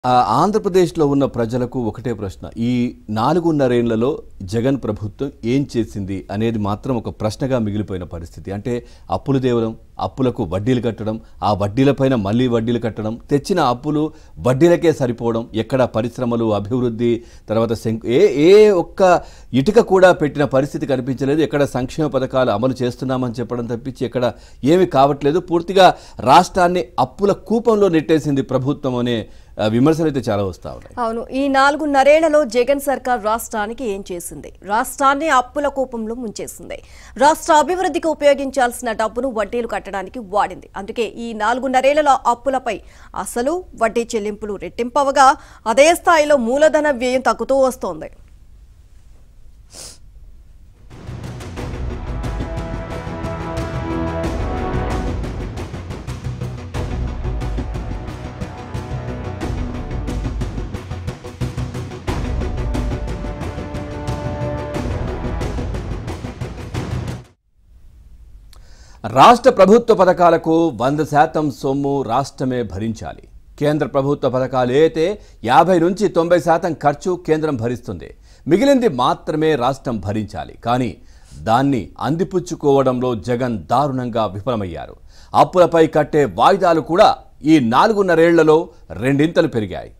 ఆ, ఆంధ్రప్రదేశ్లో ఉన్న ప్రజలకు ఒకటే ప్రశ్న ఈ నాలుగున్నరేళ్లలో జగన్ ప్రభుత్వం ఏం చేసింది అనేది మాత్రం ఒక ప్రశ్నగా మిగిలిపోయిన పరిస్థితి అంటే అప్పులు తేవడం అప్పులకు వడ్డీలు కట్టడం ఆ వడ్డీలపైన మళ్ళీ వడ్డీలు కట్టడం తెచ్చిన అప్పులు వడ్డీలకే సరిపోవడం ఎక్కడ పరిశ్రమలు అభివృద్ధి తర్వాత శంకు ఏ ఏ ఒక్క ఇటుక కూడా పెట్టిన పరిస్థితి కనిపించలేదు ఎక్కడ సంక్షేమ పథకాలు అమలు చేస్తున్నామని చెప్పడం తప్పించి ఎక్కడ ఏమీ కావట్లేదు పూర్తిగా రాష్ట్రాన్ని అప్పుల కూపంలో నెట్టేసింది ప్రభుత్వం అనే ఆ, విమర్శలు అయితే చాలా వస్తా ఉన్నాయి అవును ఈ నాలుగున్నరేళ్లలో జగన్ సర్కార్ రాష్ట్రానికి ఏం చేసింది రాష్ట్రాన్ని అప్పుల కూపంలో ముంచేసింది రాష్ట్ర అభివృద్ధికి ఉపయోగించాల్సిన డబ్బును వడ్డీలు కట్టడానికి వాడింది అందుకే ఈ నాలుగున్నరేళ్లలో అప్పులపై అసలు వడ్డీ చెల్లింపులు రెట్టింపవగా అదే స్థాయిలో మూలధన వ్యయం తగ్గుతూ వస్తోంది రాష్ట్ర ప్రభుత్వ పథకాలకు వంద శాతం సొమ్ము రాష్ట్రమే భరించాలి కేంద్ర ప్రభుత్వ పథకాలు అయితే యాభై నుంచి తొంభై శాతం ఖర్చు కేంద్రం భరిస్తుంది మిగిలింది మాత్రమే రాష్ట్రం భరించాలి కానీ దాన్ని అందిపుచ్చుకోవడంలో జగన్ దారుణంగా విఫలమయ్యారు అప్పులపై కట్టే వాయిదాలు కూడా ఈ నాలుగున్నరేళ్లలో రెండింతలు పెరిగాయి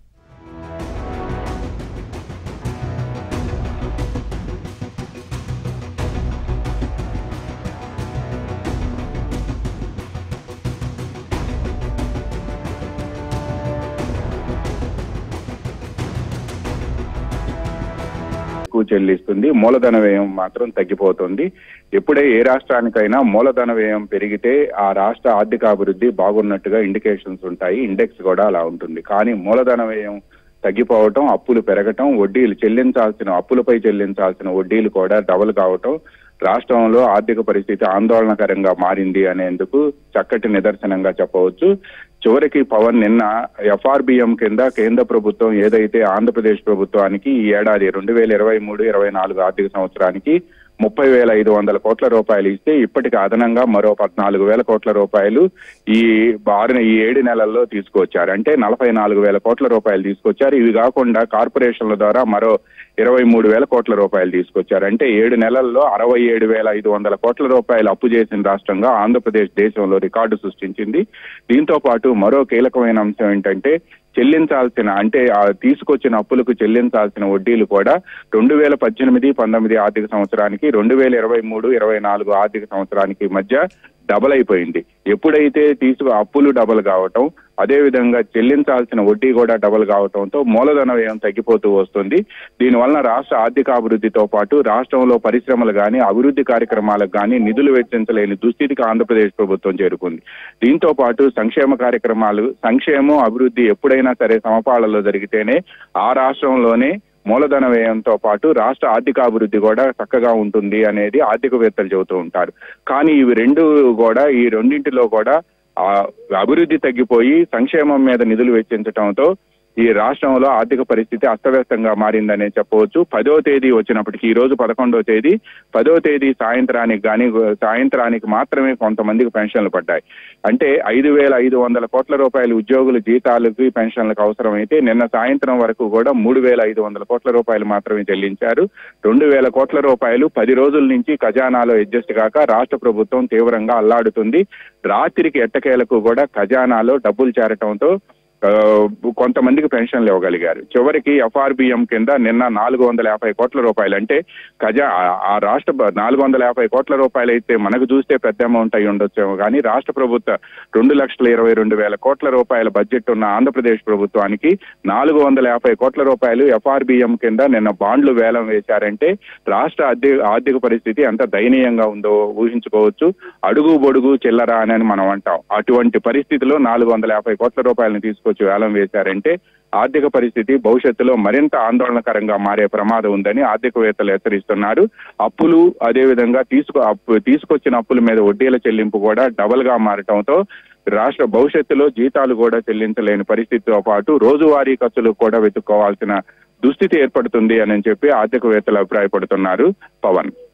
ఎక్కువ చెల్లిస్తుంది మూలధన వ్యయం మాత్రం తగ్గిపోతుంది ఎప్పుడే ఏ రాష్ట్రానికైనా మూలధన వ్యయం పెరిగితే ఆ రాష్ట్ర ఆర్థిక అభివృద్ధి బాగున్నట్టుగా ఇండికేషన్స్ ఉంటాయి ఇండెక్స్ కూడా అలా ఉంటుంది కానీ మూలధన వ్యయం తగ్గిపోవటం అప్పులు పెరగటం వడ్డీలు చెల్లించాల్సిన అప్పులపై చెల్లించాల్సిన వడ్డీలు కూడా డబల్ కావటం రాష్ట్రంలో ఆర్థిక పరిస్థితి ఆందోళనకరంగా మారింది అనేందుకు చక్కటి నిదర్శనంగా చెప్పవచ్చు చివరికి పవన్ నిన్న ఎఫ్ఆర్బిఎం కింద కేంద్ర ప్రభుత్వం ఏదైతే ఆంధ్రప్రదేశ్ ప్రభుత్వానికి ఈ ఏడాది రెండు వేల ఇరవై మూడు ఇరవై నాలుగు ఆర్థిక సంవత్సరానికి ముప్పై వేల ఐదు వందల కోట్ల రూపాయలు ఇస్తే ఇప్పటికి అదనంగా మరో పద్నాలుగు వేల కోట్ల రూపాయలు ఈ ఆరు ఈ ఏడు నెలల్లో తీసుకొచ్చారు అంటే నలభై నాలుగు వేల కోట్ల రూపాయలు తీసుకొచ్చారు ఇవి కాకుండా కార్పొరేషన్ల ద్వారా మరో ఇరవై మూడు వేల కోట్ల రూపాయలు తీసుకొచ్చారు అంటే ఏడు నెలల్లో అరవై ఏడు వేల ఐదు వందల కోట్ల రూపాయలు అప్పు చేసిన రాష్ట్రంగా ఆంధ్రప్రదేశ్ దేశంలో రికార్డు సృష్టించింది దీంతో పాటు మరో కీలకమైన అంశం ఏంటంటే చెల్లించాల్సిన అంటే ఆ తీసుకొచ్చిన అప్పులకు చెల్లించాల్సిన వడ్డీలు కూడా రెండు వేల పద్దెనిమిది పంతొమ్మిది ఆర్థిక సంవత్సరానికి రెండు వేల ఇరవై మూడు ఇరవై నాలుగు ఆర్థిక సంవత్సరానికి మధ్య డబల్ అయిపోయింది ఎప్పుడైతే తీసుకు అప్పులు డబల్ కావటం అదే విధంగా చెల్లించాల్సిన వడ్డీ కూడా డబల్ కావటంతో మూలధన వ్యయం తగ్గిపోతూ వస్తుంది దీనివలన రాష్ట్ర ఆర్థికాభివృద్ధితో పాటు రాష్ట్రంలో పరిశ్రమలు కానీ అభివృద్ధి కార్యక్రమాలకు కానీ నిధులు వెచ్చించలేని దుస్థితికి ఆంధ్రప్రదేశ్ ప్రభుత్వం చేరుకుంది దీంతో పాటు సంక్షేమ కార్యక్రమాలు సంక్షేమం అభివృద్ధి ఎప్పుడైనా సరే సమపాళలో జరిగితేనే ఆ రాష్ట్రంలోనే మూలధన వ్యయంతో పాటు రాష్ట్ర ఆర్థికాభివృద్ధి కూడా చక్కగా ఉంటుంది అనేది ఆర్థికవేత్తలు చెబుతూ ఉంటారు కానీ ఇవి రెండు కూడా ఈ రెండింటిలో కూడా ఆ అభివృద్ధి తగ్గిపోయి సంక్షేమం మీద నిధులు వెచ్చించడంతో ఈ రాష్ట్రంలో ఆర్థిక పరిస్థితి అస్తవ్యస్తంగా మారిందనే చెప్పవచ్చు పదో తేదీ వచ్చినప్పటికీ ఈ రోజు పదకొండో తేదీ పదో తేదీ సాయంత్రానికి కానీ సాయంత్రానికి మాత్రమే కొంతమందికి పెన్షన్లు పడ్డాయి అంటే ఐదు వేల ఐదు వందల కోట్ల రూపాయలు ఉద్యోగుల జీతాలకి పెన్షన్లకు అవసరమైతే నిన్న సాయంత్రం వరకు కూడా మూడు వేల ఐదు వందల కోట్ల రూపాయలు మాత్రమే చెల్లించారు రెండు వేల కోట్ల రూపాయలు పది రోజుల నుంచి ఖజానాలో అడ్జస్ట్ కాక రాష్ట్ర ప్రభుత్వం తీవ్రంగా అల్లాడుతుంది రాత్రికి ఎట్టకేలకు కూడా ఖజానాలో డబ్బులు చేరటంతో ఆ, కొంతమందికి పెన్షన్లు ఇవ్వగలిగారు చివరికి ఎఫ్ఆర్బిఎం కింద నిన్న నాలుగు వందల యాభై కోట్ల రూపాయలు అంటే ఖజా ఆ- ఆ రాష్ట్ర బ- నాలుగు వందల యాభై కోట్ల రూపాయలు అయితే మనకు చూస్తే పెద్ద అమౌంట్ అయి ఉండొచ్చేమో కానీ రాష్ట్ర ప్రభుత్వ రెండు లక్షల ఇరవై రెండు వేల కోట్ల రూపాయల బడ్జెట్ ఉన్న ఆంధ్రప్రదేశ్ ప్రభుత్వానికి నాలుగు వందల యాభై కోట్ల రూపాయలు ఎఫ్ఆర్బిఎం కింద నిన్న బాండ్లు వేలం వేశారంటే రాష్ట్ర ఆర్థిక ఆర్థిక పరిస్థితి ఎంత దయనీయంగా ఉందో ఊహించుకోవచ్చు అడుగు బొడుగు చిల్లర అని మనం అంటాం అటువంటి పరిస్థితిలో నాలుగు వందల యాభై కోట్ల రూపాయలను తీసుకొచ్చి వేలం వేశారంటే ఆర్థిక పరిస్థితి భవిష్యత్తులో మరింత ఆందోళనకరంగా మారే ప్రమాదం ఉందని ఆర్థికవేత్తలు హెచ్చరిస్తున్నారు అప్పులు అదే విధంగా తీసుకు అప్పు తీసుకొచ్చిన అప్పుల మీద వడ్డీల చెల్లింపు కూడా డబల్ గా మారటంతో రాష్ట్ర భవిష్యత్తులో జీతాలు కూడా చెల్లించలేని పరిస్థితితో పాటు రోజువారీ ఖర్చులు కూడా వెతుక్కోవాల్సిన దుస్థితి ఏర్పడుతుంది అని చెప్పి ఆర్థికవేత్తలు అభిప్రాయపడుతున్నారు పవన్